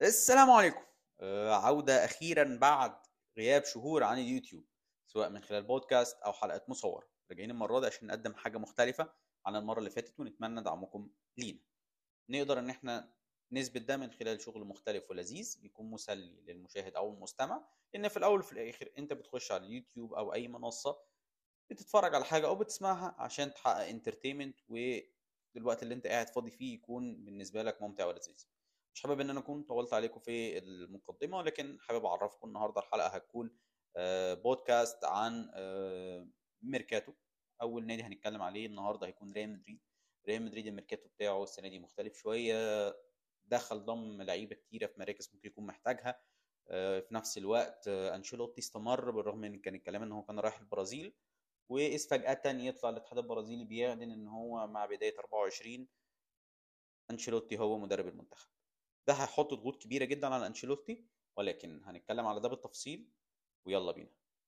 السلام عليكم آه، عودة أخيرا بعد غياب شهور عن اليوتيوب سواء من خلال بودكاست أو حلقات مصورة راجعين المرة دي عشان نقدم حاجة مختلفة عن المرة اللي فاتت ونتمنى دعمكم لينا نقدر إن احنا نثبت ده من خلال شغل مختلف ولذيذ يكون مسلي للمشاهد أو المستمع لأن في الأول وفي الآخر أنت بتخش على اليوتيوب أو أي منصة بتتفرج على حاجة أو بتسمعها عشان تحقق انترتينمنت والوقت اللي أنت قاعد فاضي فيه يكون بالنسبة لك ممتع ولذيذ مش حابب ان انا اكون طولت عليكم في المقدمه ولكن حابب اعرفكم النهارده الحلقه هتكون آه، بودكاست عن آه، ميركاتو اول نادي هنتكلم عليه النهارده هيكون ريال مدريد ريال مدريد الميركاتو بتاعه السنه دي مختلف شويه دخل ضم لعيبه كتيره في مراكز ممكن يكون محتاجها آه، في نفس الوقت انشيلوتي استمر بالرغم من كان الكلام ان هو كان رايح البرازيل واذ فجاه يطلع الاتحاد البرازيلي بيعلن ان هو مع بدايه 24 انشيلوتي هو مدرب المنتخب ده هيحط ضغوط كبيره جدا على انشيلوتي ولكن هنتكلم على ده بالتفصيل ويلا بينا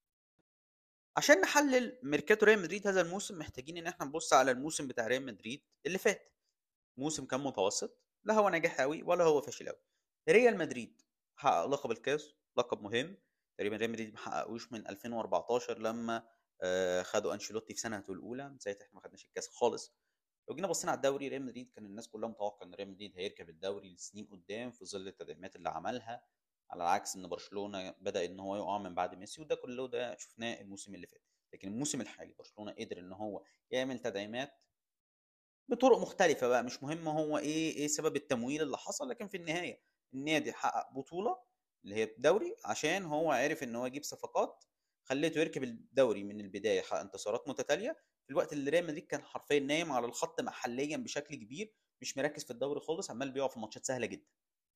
عشان نحلل ميركاتو ريال مدريد هذا الموسم محتاجين ان احنا نبص على الموسم بتاع ريال مدريد اللي فات موسم كان متوسط لا هو ناجح قوي ولا هو فاشل قوي ريال مدريد حقق لقب الكاس لقب مهم تقريبا ريال مدريد ما حققوش من 2014 لما آه، خدوا انشيلوتي في سنته الاولى من ساعتها احنا ما خدناش الكاس خالص لو جينا بصينا على الدوري ريال مدريد كان الناس كلها متوقع ان ريال مدريد هيركب الدوري لسنين قدام في ظل التدعيمات اللي عملها على العكس ان برشلونه بدا ان هو يقع من بعد ميسي وده كله ده شفناه الموسم اللي فات لكن الموسم الحالي برشلونه قدر ان هو يعمل تدعيمات بطرق مختلفه بقى مش مهم هو ايه ايه سبب التمويل اللي حصل لكن في النهايه النادي حقق بطوله اللي هي الدوري عشان هو عرف ان هو يجيب صفقات خليته يركب الدوري من البدايه حقق انتصارات متتاليه في الوقت اللي ريال مدريد كان حرفيا نايم على الخط محليا بشكل كبير مش مركز في الدوري خالص عمال بيقع في ماتشات سهله جدا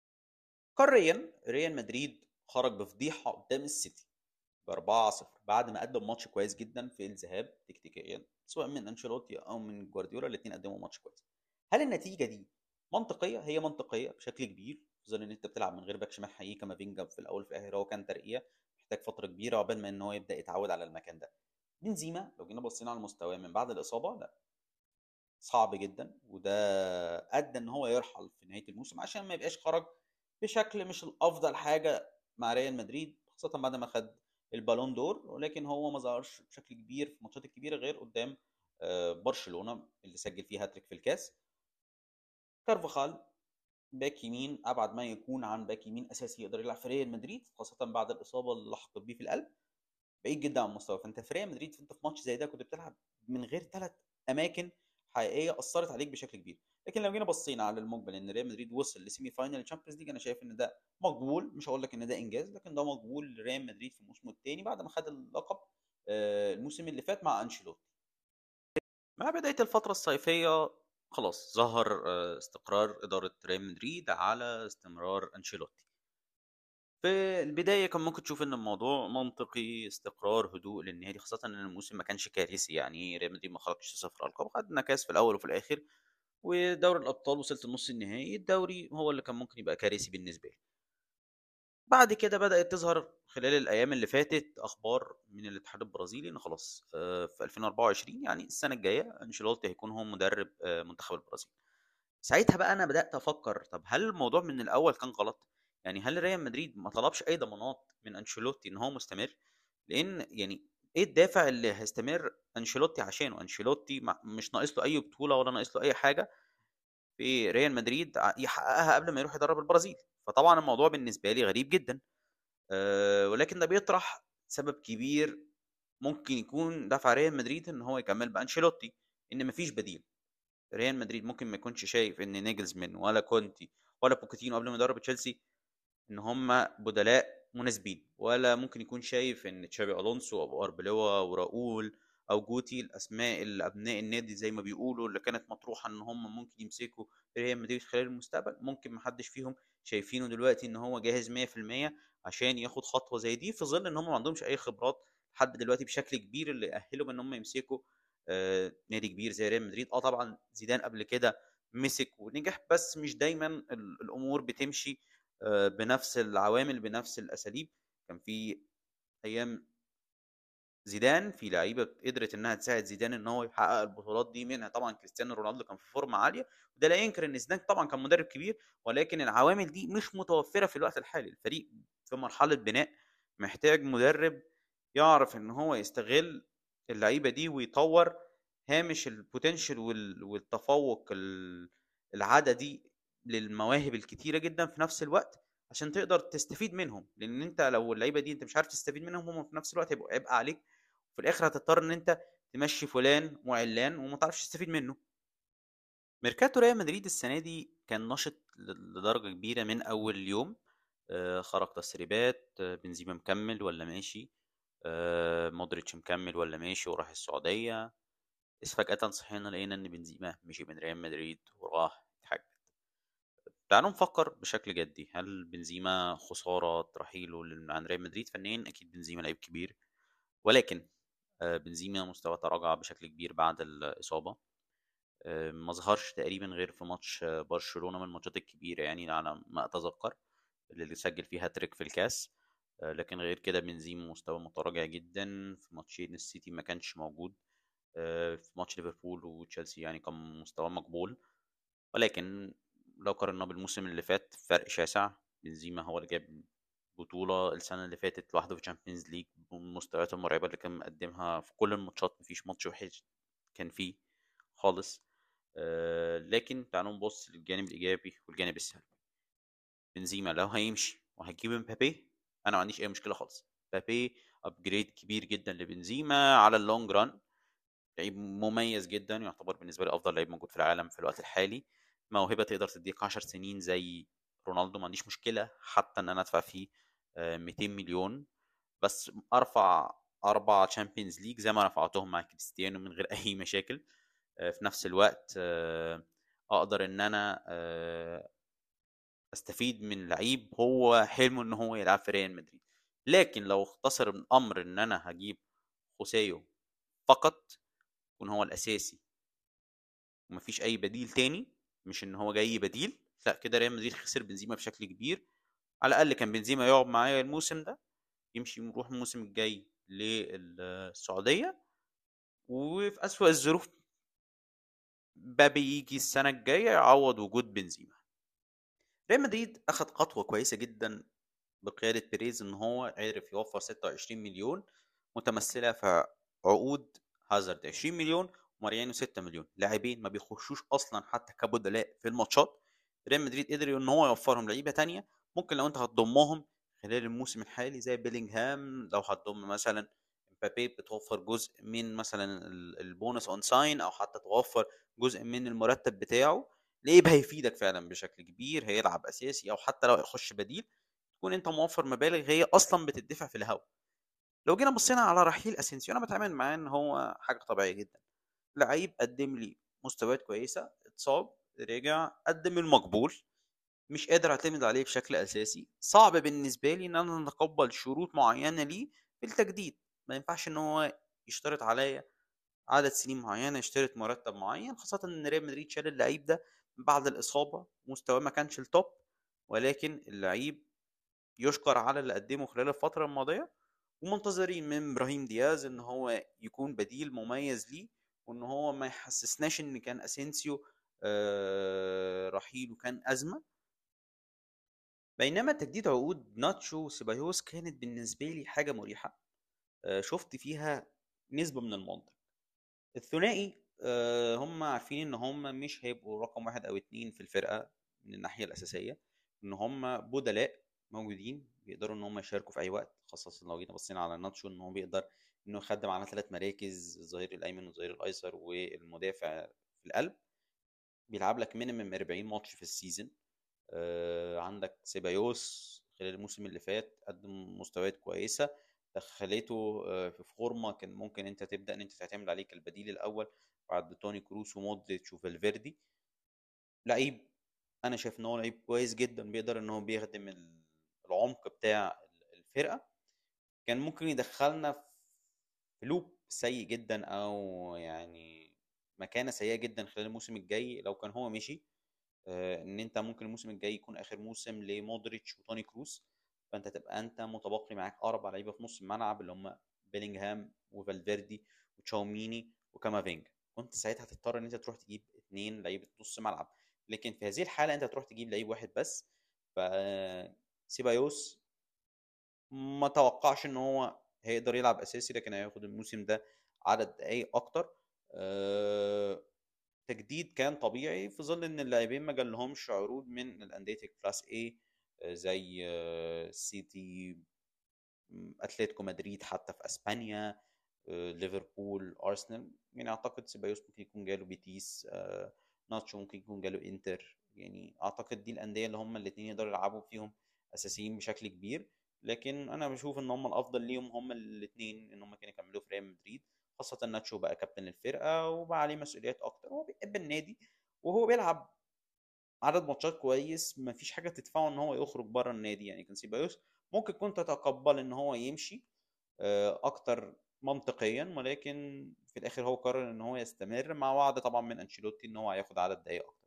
قاريا ريال مدريد خرج بفضيحه قدام السيتي ب 4-0 بعد ما قدم ماتش كويس جدا في الذهاب تكتيكيا سواء من انشيلوتي او من جوارديولا الاثنين قدموا ماتش كويس هل النتيجه دي منطقيه هي منطقيه بشكل كبير في ظل ان انت بتلعب من غير باك شمال حقيقي كافينجا في الاول في الاخر هو كان ترقيه محتاج فتره كبيره عقبال ما ان هو يبدا يتعود على المكان ده بنزيما لو جينا بصينا على مستواه من بعد الاصابه لا صعب جدا وده ادى ان هو يرحل في نهايه الموسم عشان ما يبقاش خرج بشكل مش الافضل حاجه مع ريال مدريد خاصه بعد ما خد البالون دور ولكن هو ما ظهرش بشكل كبير في الماتشات الكبيره غير قدام آه، برشلونه اللي سجل فيه هاتريك في الكاس كارفاخال باك يمين ابعد ما يكون عن باك يمين اساسي يقدر يلعب في ريال مدريد خاصه بعد الاصابه اللي لحقت بيه في القلب بعيد جدا عن المستوى فانت في ريال مدريد انت في ماتش زي ده كنت بتلعب من غير ثلاث اماكن حقيقيه اثرت عليك بشكل كبير لكن لو جينا بصينا على المقبل ان ريال مدريد وصل لسيمي فاينل تشامبيونز ليج انا شايف ان ده مقبول مش هقول لك ان ده انجاز لكن ده مقبول لريال مدريد في الموسم الثاني بعد ما خد اللقب آه، الموسم اللي فات مع انشيلوتي مع بدايه الفتره الصيفيه خلاص ظهر آه، استقرار اداره ريال مدريد على استمرار انشيلوتي في البداية كان ممكن تشوف إن الموضوع منطقي استقرار هدوء للنادي خاصة إن الموسم ما كانش كارثي يعني ريال مدريد ما خرجش صفر ألقاب خدنا كاس في الأول وفي الآخر ودوري الأبطال وصلت النص النهائي الدوري هو اللي كان ممكن يبقى كارثي بالنسبة لي بعد كده بدأت تظهر خلال الأيام اللي فاتت أخبار من الاتحاد البرازيلي إن خلاص آه، في 2024 يعني السنة الجاية أنشيلوتي هيكون هو مدرب آه، منتخب البرازيل ساعتها بقى أنا بدأت أفكر طب هل الموضوع من الأول كان غلط؟ يعني هل ريال مدريد ما طلبش اي ضمانات من انشيلوتي ان هو مستمر لان يعني ايه الدافع اللي هيستمر انشيلوتي عشانه انشيلوتي مش ناقص له اي بطوله ولا ناقص له اي حاجه في ريال مدريد يحققها قبل ما يروح يدرب البرازيل فطبعا الموضوع بالنسبه لي غريب جدا أه ولكن ده بيطرح سبب كبير ممكن يكون دفع ريال مدريد ان هو يكمل بانشيلوتي ان مفيش بديل ريال مدريد ممكن ما يكونش شايف ان نيجلزمان ولا كونتي ولا بوكيتينو قبل ما يدرب تشيلسي ان هم بدلاء مناسبين ولا ممكن يكون شايف ان تشابي الونسو او اربلوا وراؤول او جوتي الاسماء اللي ابناء النادي زي ما بيقولوا اللي كانت مطروحه ان هم ممكن يمسكوا ريال مدريد خلال المستقبل ممكن محدش فيهم شايفينه دلوقتي ان هو جاهز 100% عشان ياخد خطوه زي دي في ظل ان هم ما عندهمش اي خبرات لحد دلوقتي بشكل كبير اللي يأهلهم ان هم يمسكوا آه نادي كبير زي ريال مدريد اه طبعا زيدان قبل كده مسك ونجح بس مش دايما الامور بتمشي آه، بنفس العوامل بنفس الاساليب كان في ايام زيدان في لعيبه قدرت انها تساعد زيدان ان هو يحقق البطولات دي منها طبعا كريستيانو رونالدو كان في فورمه عاليه وده لا ينكر ان زيدان طبعا كان مدرب كبير ولكن العوامل دي مش متوفره في الوقت الحالي الفريق في مرحله بناء محتاج مدرب يعرف ان هو يستغل اللعيبه دي ويطور هامش البوتنشال والتفوق العددي للمواهب الكتيره جدا في نفس الوقت عشان تقدر تستفيد منهم لان انت لو اللعيبه دي انت مش عارف تستفيد منهم هم في نفس الوقت هيبقوا عبء عليك وفي الاخر هتضطر ان انت تمشي فلان وعلان وما تعرفش تستفيد منه ميركاتو ريال مدريد السنه دي كان نشط لدرجه كبيره من اول يوم آه، خرج تسريبات آه، بنزيما مكمل ولا ماشي آه، مودريتش مكمل ولا ماشي وراح السعوديه بس فجاه صحينا لقينا ان بنزيما مشي من ريال مدريد وراح اتحجج تعالوا نفكر بشكل جدي هل بنزيما خسارة رحيله عن ريال مدريد فنيا أكيد بنزيما لعيب كبير ولكن آه، بنزيما مستوى تراجع بشكل كبير بعد الإصابة آه، ما ظهرش تقريبا غير في ماتش آه، برشلونة من الماتشات الكبيرة يعني على ما أتذكر اللي سجل فيها تريك في الكاس لكن غير كده بنزيما مستوى متراجع جدا في ماتشين السيتي ما كانش موجود في ماتش ليفربول وتشيلسي يعني كان مستوى مقبول ولكن لو قارناه بالموسم اللي فات فرق شاسع بنزيما هو اللي جاب بطولة السنة اللي فاتت لوحده في الشامبيونز ليج بالمستويات المرعبة اللي كان مقدمها في كل الماتشات مفيش ماتش وحش كان فيه خالص آه لكن تعالوا نبص للجانب الإيجابي والجانب السلبي بنزيما لو هيمشي وهتجيب مبابي أنا ما عنديش أي مشكلة خالص مبابي أبجريد كبير جدا لبنزيما على اللونج ران لعيب مميز جدا يعتبر بالنسبة لي أفضل لعيب موجود في العالم في الوقت الحالي موهبه تقدر تديك 10 سنين زي رونالدو ما عنديش مشكله حتى ان انا ادفع فيه 200 آه، مليون بس ارفع اربع تشامبيونز ليج زي ما رفعتهم مع كريستيانو من غير اي مشاكل آه، في نفس الوقت آه، اقدر ان انا استفيد من لعيب هو حلمه ان هو يلعب في ريال مدريد لكن لو اختصر الامر ان انا هجيب خوسيو فقط يكون هو الاساسي ومفيش اي بديل تاني مش ان هو جاي بديل لا كده ريال مدريد خسر بنزيما بشكل كبير على الاقل كان بنزيما يقعد معايا الموسم ده يمشي يروح الموسم الجاي للسعوديه وفي اسوأ الظروف بابي يجي السنه الجايه يعوض وجود بنزيما ريال مدريد اخذ خطوه كويسه جدا بقياده بيريز ان هو عرف يوفر 26 مليون متمثله في عقود هازارد 20 مليون وماريانو 6 مليون لاعبين ما بيخشوش اصلا حتى كبدلاء في الماتشات ريال مدريد قدر ان هو يوفرهم لعيبه تانية ممكن لو انت هتضمهم خلال الموسم الحالي زي بيلينغهام لو هتضم مثلا مبابي بتوفر جزء من مثلا البونس اون ساين او حتى توفر جزء من المرتب بتاعه لعيب هيفيدك فعلا بشكل كبير هيلعب اساسي او حتى لو هيخش بديل تكون انت موفر مبالغ هي اصلا بتدفع في الهواء لو جينا بصينا على رحيل اسينسيو انا بتعامل معاه ان هو حاجه طبيعيه جدا لعيب قدم لي مستويات كويسه اتصاب رجع قدم المقبول مش قادر اعتمد عليه بشكل اساسي صعب بالنسبه لي ان انا اتقبل شروط معينه ليه في التجديد ما ينفعش ان هو يشترط عليا عدد سنين معينه يشترط مرتب معين خاصه ان ريال مدريد شال اللعيب ده بعد الاصابه مستواه ما كانش التوب ولكن اللعيب يشكر على اللي قدمه خلال الفتره الماضيه ومنتظرين من ابراهيم دياز ان هو يكون بديل مميز ليه وان هو ما يحسسناش ان كان اسينسيو آه رحيل وكان ازمه بينما تجديد عقود ناتشو وسيبايوس كانت بالنسبه لي حاجه مريحه آه شفت فيها نسبه من المنطق الثنائي آه هم عارفين ان هم مش هيبقوا رقم واحد او اتنين في الفرقه من الناحيه الاساسيه ان هم بدلاء موجودين بيقدروا ان هم يشاركوا في اي وقت خاصه لو جينا بصينا على ناتشو ان هو بيقدر انه يخدم على ثلاث مراكز الظهير الايمن والظهير الايسر والمدافع في القلب بيلعب لك مينيمم 40 ماتش في السيزون آه عندك سيبايوس خلال الموسم اللي فات قدم مستويات كويسه دخلته آه في فورمه كان ممكن انت تبدا ان انت تعتمد عليه كالبديل الاول بعد توني كروس ومودريتش وفالفيردي لعيب انا شايف ان هو لعيب كويس جدا بيقدر ان هو بيخدم العمق بتاع الفرقه كان ممكن يدخلنا في لوب سيء جدا او يعني مكانه سيئه جدا خلال الموسم الجاي لو كان هو مشي آه، ان انت ممكن الموسم الجاي يكون اخر موسم لمودريتش وتوني كروس فانت تبقى انت متبقي معاك اربع لعيبه في نص الملعب اللي هم بيلينغهام وفالفيردي وتشاوميني وكامافينجا كنت ساعتها هتضطر ان انت تروح تجيب اتنين لعيبه نص ملعب لكن في هذه الحاله انت تروح تجيب لعيب واحد بس ف سيبايوس ما توقعش ان هو هيقدر يلعب اساسي لكن هياخد الموسم ده عدد دقايق اكتر أه تجديد كان طبيعي في ظل ان اللاعبين ما جالهمش عروض من الانديه الكلاس اي زي سيتي اتلتيكو مدريد حتى في اسبانيا ليفربول ارسنال يعني اعتقد سيبايوس ممكن يكون جاله بيتيس ناتشو ممكن يكون جاله انتر يعني اعتقد دي الانديه اللي هم الاثنين يقدروا يلعبوا فيهم اساسيين بشكل كبير لكن انا بشوف ان هم الافضل ليهم هم الاثنين ان هم كانوا يكملوا في ريال مدريد خاصه ناتشو بقى كابتن الفرقه وبقى عليه مسؤوليات اكتر هو بيحب النادي وهو بيلعب عدد ماتشات كويس مفيش حاجه تدفعه ان هو يخرج بره النادي يعني كان سيبايوس ممكن كنت تتقبل ان هو يمشي اكتر منطقيا ولكن في الاخر هو قرر ان هو يستمر مع وعد طبعا من انشيلوتي ان هو هياخد عدد دقايق اكتر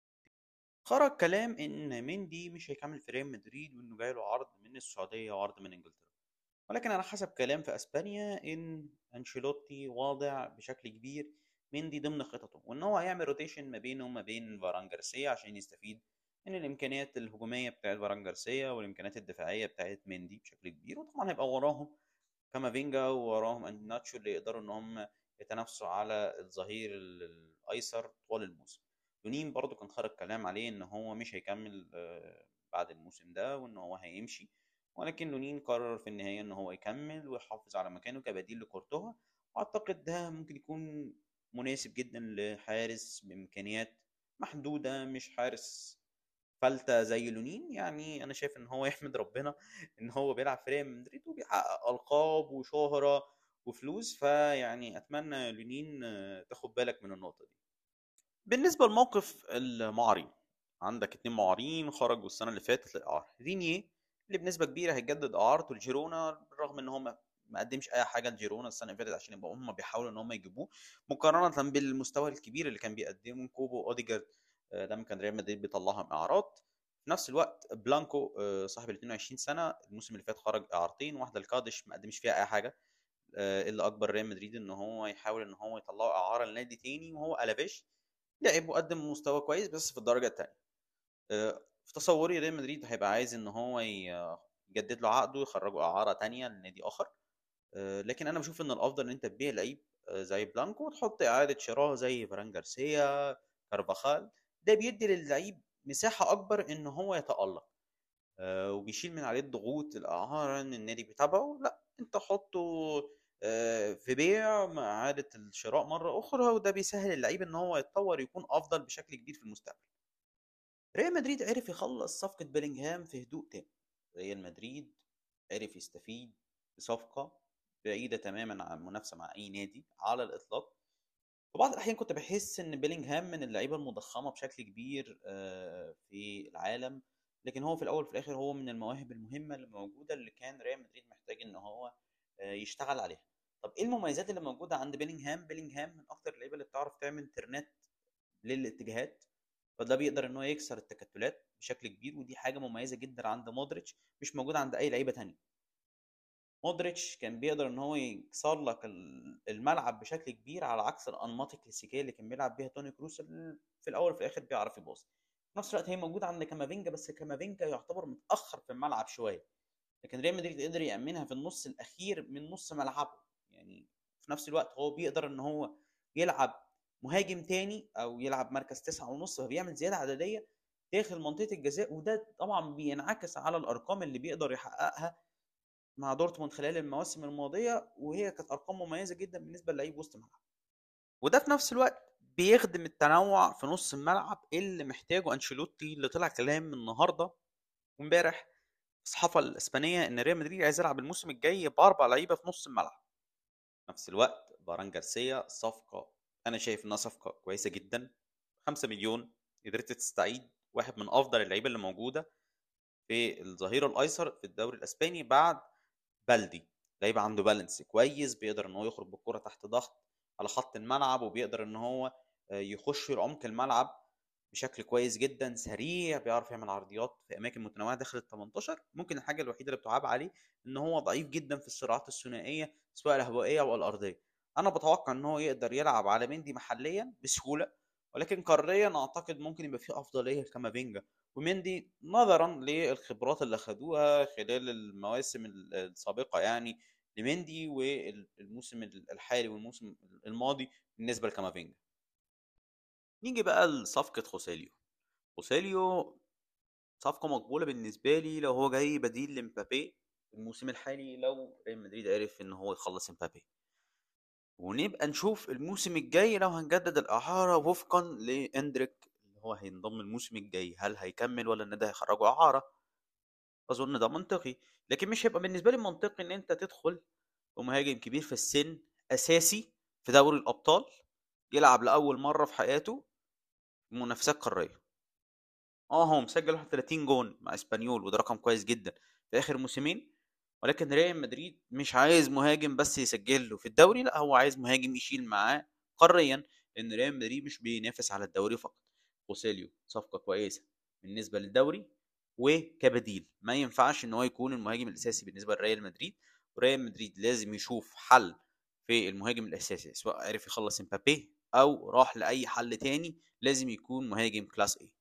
خرج كلام ان مندي مش هيكمل في ريال مدريد وانه جاي له عرض من السعوديه وعرض من انجلترا ولكن على حسب كلام في اسبانيا ان انشيلوتي واضع بشكل كبير مندي ضمن خططه وان هو هيعمل روتيشن ما بينه وما بين فاران جارسيا عشان يستفيد من الامكانيات الهجوميه بتاعت فاران جارسيا والامكانيات الدفاعيه بتاعت مندي بشكل كبير وطبعا هيبقى وراهم كامافينجا ووراهم ناتشو اللي يقدروا ان هم يتنافسوا على الظهير الايسر طوال الموسم لونين برضو كان خرج كلام عليه ان هو مش هيكمل بعد الموسم ده وان هو هيمشي ولكن لونين قرر في النهايه ان هو يكمل ويحافظ على مكانه كبديل لكورتوا واعتقد ده ممكن يكون مناسب جدا لحارس بامكانيات محدوده مش حارس فلتة زي لونين يعني انا شايف ان هو يحمد ربنا ان هو بيلعب في ريال مدريد وبيحقق القاب وشهرة وفلوس فيعني اتمنى لونين تاخد بالك من النقطة دي بالنسبة لموقف المعارين عندك اتنين معارين خرجوا السنة اللي فاتت للإعارة رينيه اللي بنسبة كبيرة هيجدد إعارته لجيرونا بالرغم ان هو ما قدمش اي حاجه لجيرونا السنه اللي فاتت عشان يبقى هم بيحاولوا ان هم يجيبوه مقارنه بالمستوى الكبير اللي كان بيقدمه كوبو اوديجارد لما كان ريال مدريد بيطلعهم اعارات في نفس الوقت بلانكو صاحب ال 22 سنه الموسم اللي فات خرج اعارتين واحده لكادش ما قدمش فيها اي حاجه اللي اكبر ريال مدريد ان هو يحاول ان هو يطلعه اعاره لنادي تاني وهو الافيش لعب وقدم مستوى كويس بس في الدرجه الثانيه في تصوري ريال مدريد هيبقى عايز ان هو يجدد له عقده يخرجه اعاره تانية لنادي اخر لكن انا بشوف ان الافضل ان انت تبيع لعيب زي بلانكو وتحط اعاده شراء زي فران جارسيا كارفاخال ده بيدي للعيب مساحه اكبر ان هو يتالق آه وبيشيل من عليه الضغوط الاعاره ان النادي بيتابعه لا انت حطه آه في بيع مع اعاده الشراء مره اخرى وده بيسهل اللعيب ان هو يتطور يكون افضل بشكل كبير في المستقبل ريال مدريد عرف يخلص صفقه بيلينغهام في هدوء تام ريال مدريد عرف يستفيد بصفقه بعيده تماما عن المنافسه مع اي نادي على الاطلاق في بعض الاحيان كنت بحس ان بيلينغهام من اللعيبه المضخمه بشكل كبير في العالم لكن هو في الاول وفي الاخر هو من المواهب المهمه اللي موجوده اللي كان ريال مدريد محتاج ان هو يشتغل عليها طب ايه المميزات اللي موجوده عند بيلينغهام بيلينغهام من اكتر اللعيبه اللي بتعرف تعمل ترنات للاتجاهات فده بيقدر ان هو يكسر التكتلات بشكل كبير ودي حاجه مميزه جدا عند مودريتش مش موجوده عند اي لعيبه تانية مودريتش كان بيقدر ان هو يكسر لك الملعب بشكل كبير على عكس الانماط الكلاسيكيه اللي كان بيلعب بيها توني كروس في الاول وفي الاخر بيعرف يباصي في نفس الوقت هي موجوده عند كامافينجا بس كامافينجا يعتبر متاخر في الملعب شويه لكن ريال مدريد قدر يامنها في النص الاخير من نص ملعبه يعني في نفس الوقت هو بيقدر ان هو يلعب مهاجم تاني او يلعب مركز تسعة ونص فبيعمل زياده عدديه داخل منطقه الجزاء وده طبعا بينعكس على الارقام اللي بيقدر يحققها مع دورتموند خلال المواسم الماضيه وهي كانت ارقام مميزه جدا بالنسبه للعيب وسط ملعب وده في نفس الوقت بيخدم التنوع في نص الملعب اللي محتاجه انشيلوتي اللي طلع كلام النهارده وامبارح في الصحافه الاسبانيه ان ريال مدريد عايز يلعب الموسم الجاي باربع لعيبه في نص الملعب في نفس الوقت باران جارسيا صفقه انا شايف انها صفقه كويسه جدا 5 مليون قدرت تستعيد واحد من افضل اللعيبه اللي موجوده في الظهير الايسر في الدوري الاسباني بعد بلدي لعيب عنده بالانس كويس بيقدر ان هو يخرج بالكره تحت ضغط على خط الملعب وبيقدر ان هو يخش لعمق الملعب بشكل كويس جدا سريع بيعرف يعمل عرضيات في اماكن متنوعه داخل ال 18 ممكن الحاجه الوحيده اللي بتعاب عليه ان هو ضعيف جدا في الصراعات الثنائيه سواء الهوائيه او الارضيه انا بتوقع ان هو يقدر يلعب على مندي محليا بسهوله ولكن قاريا اعتقد ممكن يبقى فيه افضليه لكامافينجا ومندي نظرا للخبرات اللي خدوها خلال المواسم السابقه يعني لمندي والموسم الحالي والموسم الماضي بالنسبه لكامافينجا نيجي بقى لصفقة خوسيليو خوسيليو صفقة مقبولة بالنسبة لي لو هو جاي بديل لمبابي الموسم الحالي لو ريال مدريد عرف ان هو يخلص مبابي ونبقى نشوف الموسم الجاي لو هنجدد الإعارة وفقا لإندريك اللي هو هينضم الموسم الجاي هل هيكمل ولا النادي هيخرجه إعارة أظن ده منطقي لكن مش هيبقى بالنسبة لي منطقي إن أنت تدخل ومهاجم كبير في السن أساسي في دوري الأبطال يلعب لأول مرة في حياته منافسات قاريه اه هو مسجل 31 جون مع اسبانيول وده رقم كويس جدا في اخر موسمين ولكن ريال مدريد مش عايز مهاجم بس يسجل له في الدوري لا هو عايز مهاجم يشيل معاه قاريا لان ريال مدريد مش بينافس على الدوري فقط خوسيليو صفقه كويسه بالنسبه للدوري وكبديل ما ينفعش ان هو يكون المهاجم الاساسي بالنسبه لريال مدريد وريال مدريد لازم يشوف حل في المهاجم الاساسي سواء عرف يخلص امبابي او راح لاي حل تاني لازم يكون مهاجم كلاس اي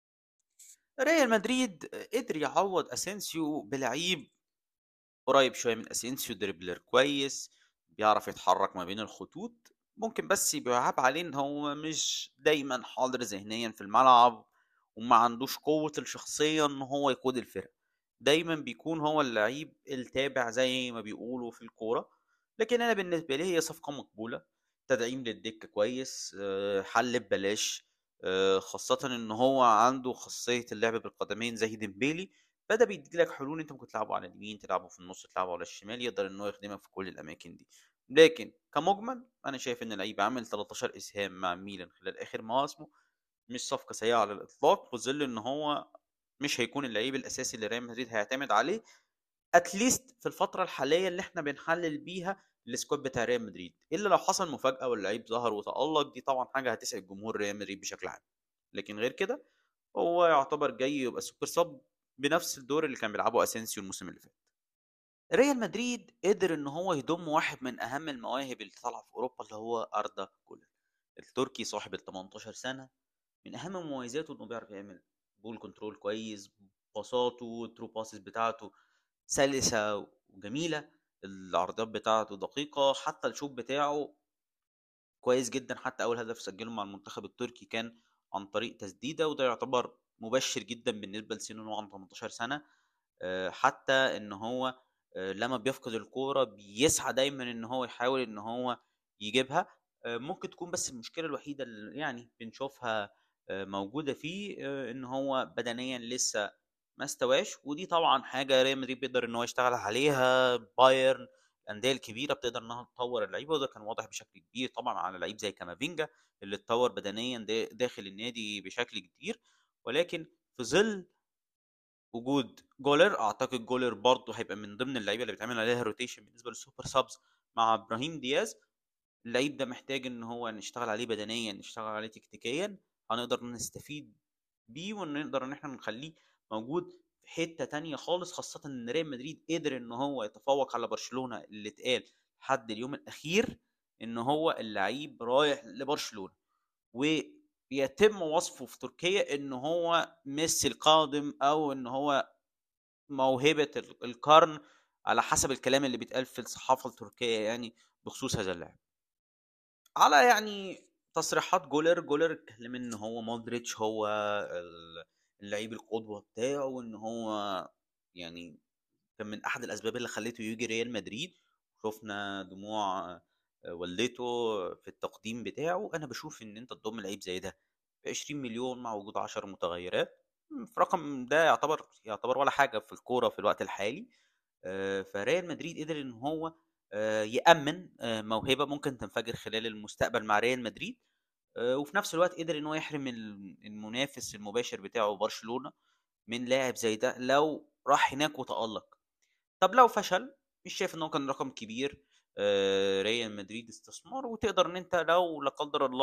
ريال مدريد قدر يعوض اسينسيو بلعيب قريب شويه من اسينسيو دريبلر كويس بيعرف يتحرك ما بين الخطوط ممكن بس بيعاب عليه ان هو مش دايما حاضر ذهنيا في الملعب وما عندوش قوة الشخصية ان هو يقود الفرق دايما بيكون هو اللعيب التابع زي ما بيقولوا في الكورة لكن انا بالنسبة لي هي صفقة مقبولة تدعيم للدكة كويس آه، حل ببلاش آه، خاصة ان هو عنده خاصية اللعب بالقدمين زي ديمبيلي فده بيديلك حلول انت ممكن تلعبه على اليمين تلعبه في النص تلعبه على الشمال يقدر ان هو يخدمك في كل الاماكن دي لكن كمجمل انا شايف ان اللعيب عامل 13 اسهام مع ميلان خلال اخر مواسمه مش صفقة سيئة على الاطلاق في ظل ان هو مش هيكون اللعيب الاساسي اللي ريال مدريد هيعتمد عليه اتليست في الفترة الحالية اللي احنا بنحلل بيها السكواد بتاع ريال مدريد الا لو حصل مفاجاه واللعيب ظهر وتالق دي طبعا حاجه هتسعد جمهور ريال مدريد بشكل عام لكن غير كده هو يعتبر جاي يبقى سوبر سب بنفس الدور اللي كان بيلعبه اسينسيو الموسم اللي فات ريال مدريد قدر ان هو يضم واحد من اهم المواهب اللي طالعه في اوروبا اللي هو اردا كولر التركي صاحب ال 18 سنه من اهم مميزاته انه بيعرف يعمل بول كنترول كويس باصاته الترو باسز بتاعته سلسه وجميله العرضيات بتاعته دقيقة حتى الشوط بتاعه كويس جدا حتى أول هدف سجله مع المنتخب التركي كان عن طريق تسديدة وده يعتبر مبشر جدا بالنسبة لسنه إنه عنده 18 سنة آه، حتى إن هو آه، لما بيفقد الكورة بيسعى دايما إن هو يحاول إن هو يجيبها آه، ممكن تكون بس المشكلة الوحيدة اللي يعني بنشوفها موجودة فيه إن هو بدنيا لسه ما استواش ودي طبعا حاجه ريال مدريد بيقدر ان هو يشتغل عليها بايرن الانديه الكبيره بتقدر انها تطور اللعيبه وده كان واضح بشكل كبير طبعا على لعيب زي كامافينجا اللي اتطور بدنيا داخل النادي بشكل كبير ولكن في ظل وجود جولر اعتقد جولر برضه هيبقى من ضمن اللعيبه اللي بيتعمل عليها روتيشن بالنسبه للسوبر سابز مع ابراهيم دياز اللعيب ده محتاج ان هو نشتغل عليه بدنيا نشتغل عليه تكتيكيا هنقدر نستفيد بيه ونقدر ان احنا نخليه موجود في حته تانية خالص خاصه ان ريال مدريد قدر ان هو يتفوق على برشلونه اللي اتقال لحد اليوم الاخير ان هو اللعيب رايح لبرشلونه ويتم وصفه في تركيا ان هو ميسي القادم او ان هو موهبه القرن على حسب الكلام اللي بيتقال في الصحافه التركيه يعني بخصوص هذا اللاعب على يعني تصريحات جولر جولر اتكلم ان هو مودريتش هو اللعيب القدوه بتاعه وان هو يعني كان من احد الاسباب اللي خليته يجي ريال مدريد شفنا دموع والدته في التقديم بتاعه انا بشوف ان انت تضم لعيب زي ده ب 20 مليون مع وجود 10 متغيرات في رقم ده يعتبر يعتبر ولا حاجه في الكوره في الوقت الحالي فريال مدريد قدر ان هو يامن موهبه ممكن تنفجر خلال المستقبل مع ريال مدريد آه، وفي نفس الوقت قدر ان هو يحرم المنافس المباشر بتاعه برشلونه من لاعب زي ده لو راح هناك وتالق طب لو فشل مش شايف ان هو كان رقم كبير آه، ريال مدريد استثمار وتقدر ان انت لو لا قدر الله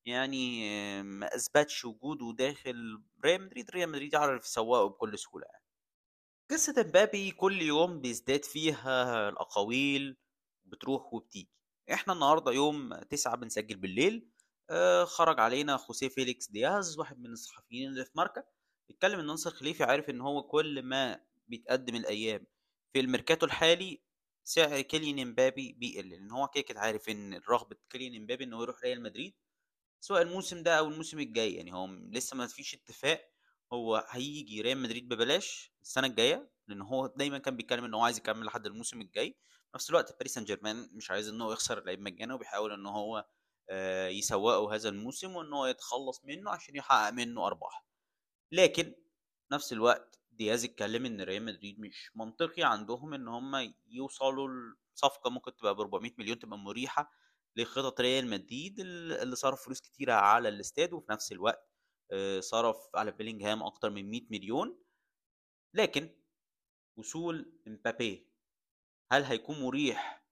يعني ما اثبتش وجوده داخل ريال مدريد ريال مدريد يعرف يسوقه بكل سهوله يعني قصة امبابي كل يوم بيزداد فيها الأقاويل بتروح وبتيجي احنا النهاردة يوم تسعة بنسجل بالليل آه خرج علينا خوسيه فيليكس دياز واحد من الصحفيين اللي في ماركا بيتكلم ان ناصر خليفي عارف ان هو كل ما بيتقدم الايام في الميركاتو الحالي سعر كيليان امبابي بيقل لان هو كده كده عارف ان رغبة كيليان امبابي انه يروح ريال مدريد سواء الموسم ده او الموسم الجاي يعني هو لسه ما فيش اتفاق هو هيجي ريال مدريد ببلاش السنه الجايه لان هو دايما كان بيتكلم ان هو عايز يكمل لحد الموسم الجاي في نفس الوقت باريس سان جيرمان مش عايز ان هو يخسر اللعيب مجانا وبيحاول ان هو آه، يسوقه هذا الموسم وان هو يتخلص منه عشان يحقق منه ارباح لكن في نفس الوقت دياز اتكلم ان ريال مدريد مش منطقي عندهم ان هم يوصلوا لصفقه ممكن تبقى ب 400 مليون تبقى مريحه لخطط ريال مدريد اللي صرف فلوس كتيره على الاستاد وفي نفس الوقت آه، صرف على بيلينغهام اكتر من 100 مليون لكن وصول امبابي هل هيكون مريح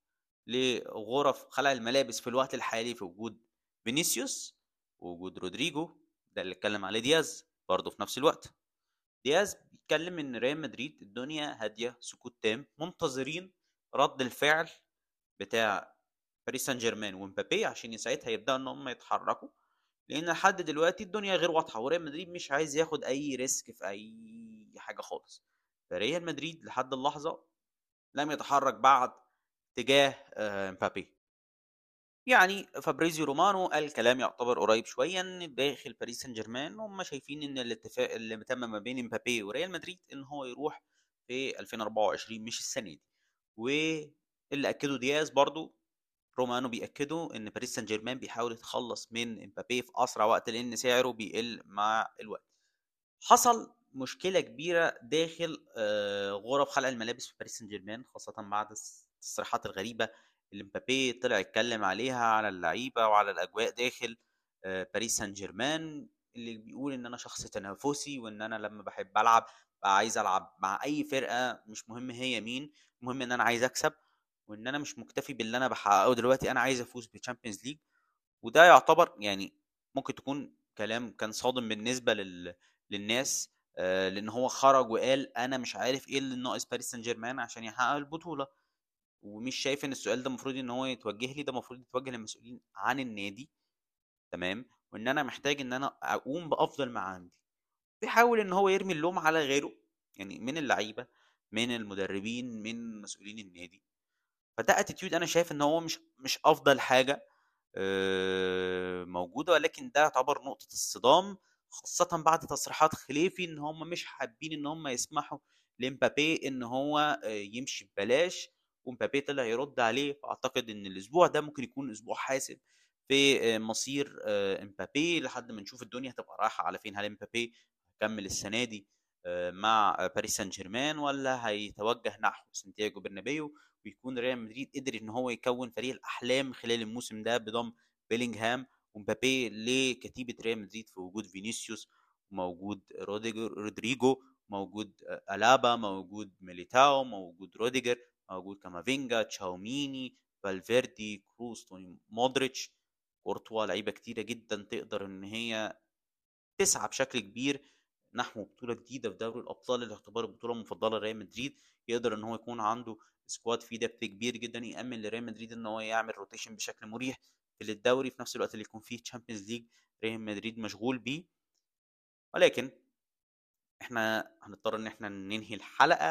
لغرف خلع الملابس في الوقت الحالي في وجود فينيسيوس ووجود رودريجو ده اللي اتكلم عليه دياز برضه في نفس الوقت دياز بيتكلم ان ريال مدريد الدنيا هاديه سكوت تام منتظرين رد الفعل بتاع باريس سان جيرمان ومبابي عشان ساعتها يبداوا ان هم يتحركوا لان لحد دلوقتي الدنيا غير واضحه وريال مدريد مش عايز ياخد اي ريسك في اي حاجه خالص فريال مدريد لحد اللحظه لم يتحرك بعد تجاه آه، مبابي يعني فابريزيو رومانو قال كلام يعتبر قريب شويه ان داخل باريس سان جيرمان هم شايفين ان الاتفاق اللي تم ما بين مبابي وريال مدريد ان هو يروح في 2024 مش السنه دي واللي اكده دياز برضو رومانو بيأكدوا ان باريس سان جيرمان بيحاول يتخلص من امبابي في اسرع وقت لان سعره بيقل مع الوقت حصل مشكلة كبيرة داخل آه، غرف خلع الملابس في باريس سان جيرمان خاصة بعد التصريحات الغريبة اللي مبابي طلع يتكلم عليها على اللعيبة وعلى الأجواء داخل آه، باريس سان جيرمان اللي بيقول إن أنا شخص تنافسي وإن أنا لما بحب ألعب بقى عايز ألعب مع أي فرقة مش مهم هي مين المهم إن أنا عايز أكسب وان انا مش مكتفي باللي انا بحققه دلوقتي انا عايز افوز بالتشامبيونز ليج وده يعتبر يعني ممكن تكون كلام كان صادم بالنسبه لل... للناس آه لان هو خرج وقال انا مش عارف ايه اللي ناقص باريس سان جيرمان عشان يحقق البطوله ومش شايف ان السؤال ده المفروض ان هو يتوجه لي ده المفروض يتوجه للمسؤولين عن النادي تمام وان انا محتاج ان انا اقوم بافضل ما عندي بيحاول ان هو يرمي اللوم على غيره يعني من اللعيبه من المدربين من مسؤولين النادي فده اتيتيود انا شايف ان هو مش مش افضل حاجه موجوده ولكن ده يعتبر نقطه الصدام خاصه بعد تصريحات خليفي ان هم مش حابين ان هم يسمحوا لمبابي ان هو يمشي ببلاش ومبابي طلع يرد عليه فاعتقد ان الاسبوع ده ممكن يكون اسبوع حاسم في مصير امبابي لحد ما نشوف الدنيا هتبقى رايحه على فين هل امبابي هيكمل السنه دي مع باريس سان جيرمان ولا هيتوجه نحو سانتياغو برنابيو ويكون ريال مدريد قدر ان هو يكون فريق الاحلام خلال الموسم ده بضم بيلينغهام ومبابي لكتيبه ريال مدريد في وجود فينيسيوس وموجود رودريجو موجود الابا موجود ميليتاو موجود روديجر موجود كامافينجا تشاوميني فالفيردي كروس توني مودريتش كورتوا لعيبه كتيره جدا تقدر ان هي تسعى بشكل كبير نحو بطوله جديده في دوري الابطال الاختبار البطوله المفضله لريال مدريد يقدر ان هو يكون عنده سكواد فيه دبت كبير جدا يامن لريال مدريد ان هو يعمل روتيشن بشكل مريح في الدوري في نفس الوقت اللي يكون فيه تشامبيونز ليج ريال مدريد مشغول بيه ولكن احنا هنضطر ان احنا ننهي الحلقه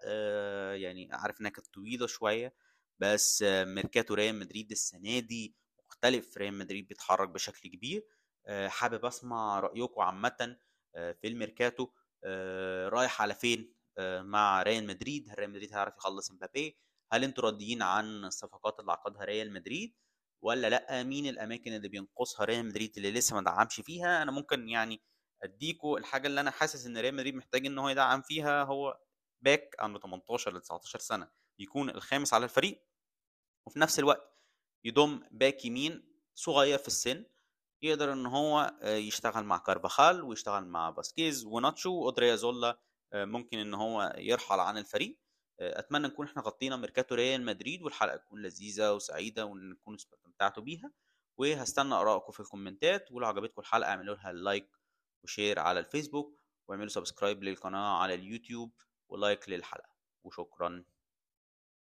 آه يعني عارف انها كانت طويله شويه بس آه ميركاتو ريال مدريد السنه دي مختلف ريال مدريد بيتحرك بشكل كبير آه حابب اسمع رايكم عامه آه في الميركاتو آه رايح على فين آه، مع ريال مدريد هل ريال مدريد هيعرف يخلص امبابي هل انتوا راضيين عن الصفقات اللي عقدها ريال مدريد ولا لا مين الاماكن اللي بينقصها ريال مدريد اللي لسه ما دعمش فيها انا ممكن يعني اديكوا الحاجه اللي انا حاسس ان ريال مدريد محتاج ان هو يدعم فيها هو باك عنده 18 ل 19 سنه يكون الخامس على الفريق وفي نفس الوقت يضم باك يمين صغير في السن يقدر ان هو آه، يشتغل مع كارفاخال ويشتغل مع باسكيز وناتشو واودريازولا آه، ممكن ان هو يرحل عن الفريق آه، اتمنى نكون احنا غطينا ميركاتو ريال مدريد والحلقه تكون لذيذه وسعيده ونكون استمتعتوا بيها وهستنى ارائكم في الكومنتات ولو عجبتكم الحلقه اعملوا لها لايك وشير على الفيسبوك واعملوا سبسكرايب للقناه على اليوتيوب ولايك للحلقه وشكرا